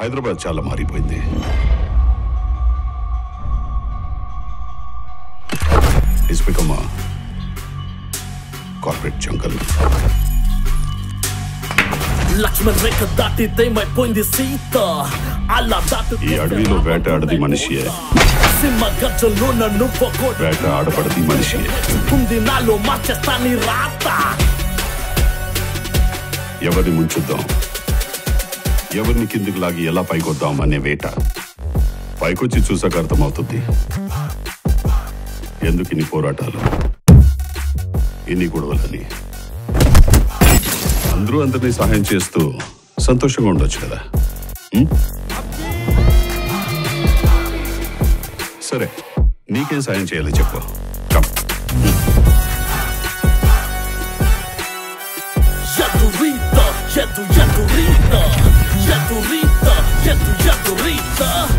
హైదరాబాద్ చాలా మారిపోయింది it's become corporate jungle Lakshman rekha దాటితే మైపోయింది సీత అలా దాటు ఈ అడవిలో వేటాడది మనిషియే సింహ గర్జంలో నన్ను పొగోడు వేట ఆడపడది మనిషియే ఉంది నాలో మార్చేస్తాని రాత ఎవరిని ముంచుద్దాం ఎవరిని కిందికి లాగి ఎలా పైకొద్దాం అనే వేట పైకొచ్చి చూసాక అర్థమవుతుంది ఎందుకు ఇన్ని పోరాటాలు ఇన్ని గొడవలని అందరూ అందరినీ సహాయం చేస్తూ సంతోషంగా ఉండొచ్చు కదా ఉం? సరే నీకేం సాయం చేయాలి చెప్పు కమ్ ఎదురీత ఎదు ఎదురీత ఎదురీత ఎదు ఎదురీత